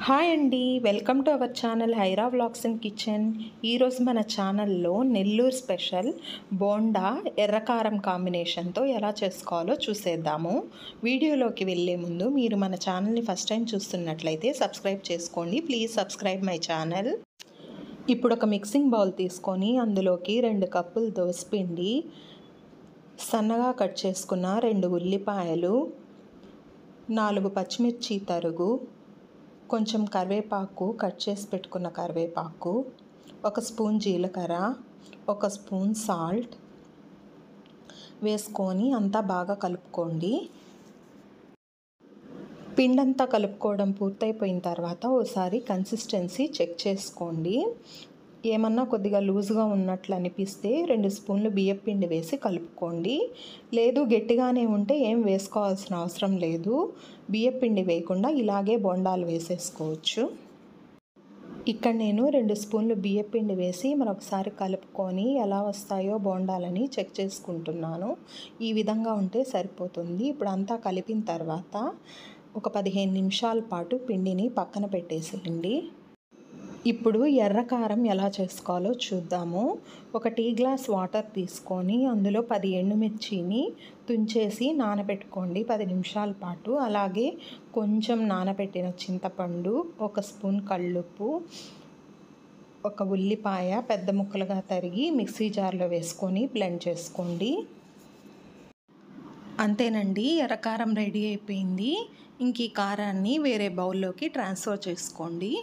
hi అండి welcome to our channel హైరా vlogs and kitchen ఈరోజు మన ఛానల్లో నెల్లూరు స్పెషల్ బోండా ఎర్రకారం కాంబినేషన్తో ఎలా చేసుకోవాలో చూసేద్దాము వీడియోలోకి వెళ్ళే ముందు మీరు మన ఛానల్ని ఫస్ట్ టైం చూస్తున్నట్లయితే సబ్స్క్రైబ్ చేసుకోండి ప్లీజ్ సబ్స్క్రైబ్ మై ఛానల్ ఇప్పుడు ఒక మిక్సింగ్ బౌల్ తీసుకొని అందులోకి రెండు కప్పులు దోసపిండి సన్నగా కట్ చేసుకున్న రెండు ఉల్లిపాయలు నాలుగు పచ్చిమిర్చి తరుగు కొంచెం కరివేపాకు కట్ చేసి పెట్టుకున్న కరివేపాకు ఒక స్పూన్ జీలకర్ర ఒక స్పూన్ సాల్ట్ వేసుకొని అంతా బాగా కలుపుకోండి పిండంతా కలుపుకోవడం పూర్తయిపోయిన తర్వాత ఓసారి కన్సిస్టెన్సీ చెక్ చేసుకోండి ఏమన్నా కొద్దిగా లూజ్గా ఉన్నట్లు అనిపిస్తే రెండు స్పూన్లు బియ్యం పిండి వేసి కలుపుకోండి లేదు గట్టిగానే ఉంటే ఏం వేసుకోవాల్సిన అవసరం లేదు బియ్యం పిండి వేయకుండా ఇలాగే బొండాలు వేసేసుకోవచ్చు ఇక్కడ నేను రెండు స్పూన్లు బియ్యం పిండి వేసి మరొకసారి కలుపుకొని ఎలా వస్తాయో బోండాలని చెక్ చేసుకుంటున్నాను ఈ విధంగా ఉంటే సరిపోతుంది ఇప్పుడు అంతా కలిపిన తర్వాత ఒక పదిహేను నిమిషాల పాటు పిండిని పక్కన పెట్టేసేయండి ఇప్పుడు ఎర్రకారం ఎలా చేసుకోవాలో చూద్దాము ఒక టీ గ్లాస్ వాటర్ తీసుకొని అందులో పది ఎండుమిర్చిని తుంచేసి నానబెట్టుకోండి పది నిమిషాల పాటు అలాగే కొంచెం నానబెట్టిన చింతపండు ఒక స్పూన్ కళ్ళుప్పు ఒక ఉల్లిపాయ పెద్ద ముక్కలుగా తరిగి మిక్సీ జార్లో వేసుకొని బ్లెండ్ చేసుకోండి అంతేనండి ఎర్రకారం రెడీ అయిపోయింది ఇంక ఈ కారాన్ని వేరే బౌల్లోకి ట్రాన్స్ఫర్ చేసుకోండి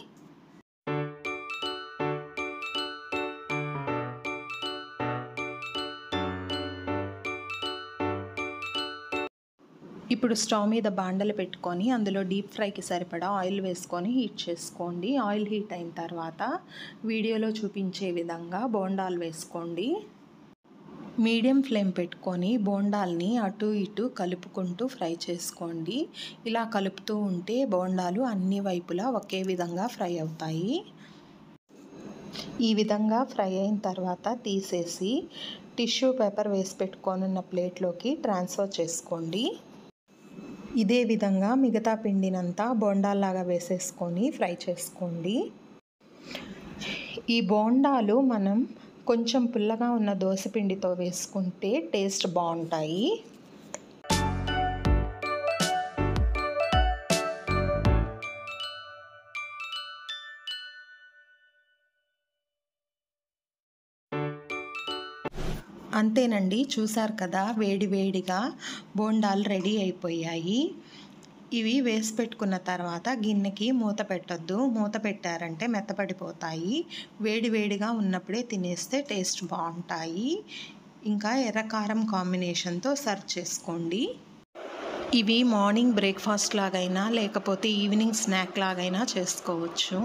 ఇప్పుడు స్టవ్ మీద బాండలు పెట్టుకొని అందులో డీప్ ఫ్రైకి సరిపడా ఆయిల్ వేసుకొని హీట్ చేసుకోండి ఆయిల్ హీట్ అయిన తర్వాత వీడియోలో చూపించే విధంగా బోండాలు వేసుకోండి మీడియం ఫ్లేమ్ పెట్టుకొని బోండాల్ని అటు ఇటు కలుపుకుంటూ ఫ్రై చేసుకోండి ఇలా కలుపుతూ ఉంటే బోండాలు అన్ని వైపులా ఒకే విధంగా ఫ్రై అవుతాయి ఈ విధంగా ఫ్రై అయిన తర్వాత తీసేసి టిష్యూ పేపర్ వేసి పెట్టుకొని ప్లేట్లోకి ట్రాన్స్ఫర్ చేసుకోండి ఇదే విధంగా మిగతా పిండినంతా బోండాల్లాగా వేసేసుకొని ఫ్రై చేసుకోండి ఈ బోండాలు మనం కొంచెం పుల్లగా ఉన్న దోసపిండితో వేసుకుంటే టేస్ట్ బాగుంటాయి అంతేనండి చూసారు కదా వేడి వేడిగా బోండాలు రెడీ అయిపోయాయి ఇవి వేసి పెట్టుకున్న తర్వాత గిన్నెకి మూత పెట్టొద్దు మూత పెట్టారంటే మెత్తపడిపోతాయి వేడి వేడిగా ఉన్నప్పుడే తినేస్తే టేస్ట్ బాగుంటాయి ఇంకా ఎర్రకారం కాంబినేషన్తో సర్వ్ చేసుకోండి ఇవి మార్నింగ్ బ్రేక్ఫాస్ట్ లాగైనా లేకపోతే ఈవినింగ్ స్నాక్ లాగైనా చేసుకోవచ్చు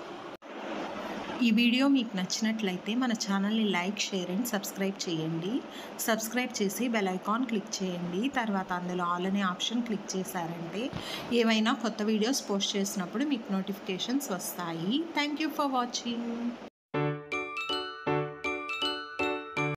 ఈ వీడియో మీకు నచ్చినట్లయితే మన ఛానల్ని లైక్ షేర్ అండ్ సబ్స్క్రైబ్ చేయండి సబ్స్క్రైబ్ చేసి బెల్ ఐకాన్ క్లిక్ చేయండి తర్వాత అందులో ఆల్ అనే ఆప్షన్ క్లిక్ చేశారంటే ఏవైనా కొత్త వీడియోస్ పోస్ట్ చేసినప్పుడు మీకు నోటిఫికేషన్స్ వస్తాయి థ్యాంక్ యూ ఫర్ వాచింగ్